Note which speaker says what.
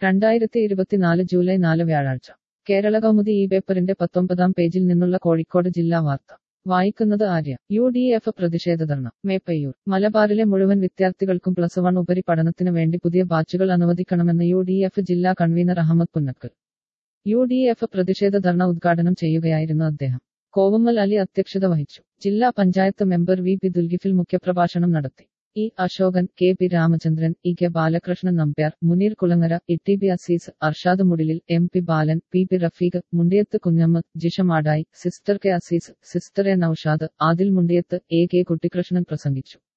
Speaker 1: രണ്ടായിരത്തി ഇരുപത്തിനാല് ജൂലൈ നാല് വ്യാഴാഴ്ച കേരള കൗമുദി ഈ പേപ്പറിന്റെ പത്തൊമ്പതാം പേജിൽ നിന്നുള്ള കോഴിക്കോട് ജില്ലാ വാർത്ത വായിക്കുന്നത് ആര്യ യു ഡി എഫ് പ്രതിഷേധ ധർണ മേപ്പയ്യൂർ മലബാറിലെ മുഴുവൻ വിദ്യാർത്ഥികൾക്കും പ്ലസ് വൺ ഉപരി പഠനത്തിന് വേണ്ടി പുതിയ ബാച്ചുകൾ അനുവദിക്കണമെന്ന് യു ഡി എഫ് ജില്ലാ convener Ahammad Punnakkal U D F പ്രതിഷേധ ധർണ ഉദ്ഘാടനം ചെയ്യുകയായിരുന്നു അദ്ദേഹം കോവമ്മൽ അലി അധ്യക്ഷത വഹിച്ചു ജില്ലാ panchayat member V P Dulgifil മുഖ്യപ്രഭാഷണം നടത്തി E Ashokan K P Ramachandran E K Balakrishnan Nambiar Muneer Kulangara E T B Azeez Arshad Mudilil M P Balan P P Rafeeq Mundiyath Kunhammad Jisha Madayi sister K Azeez sister A Naushad Adil Mundiyath A K Kuttikrishnan പ്രസംഗിച്ചു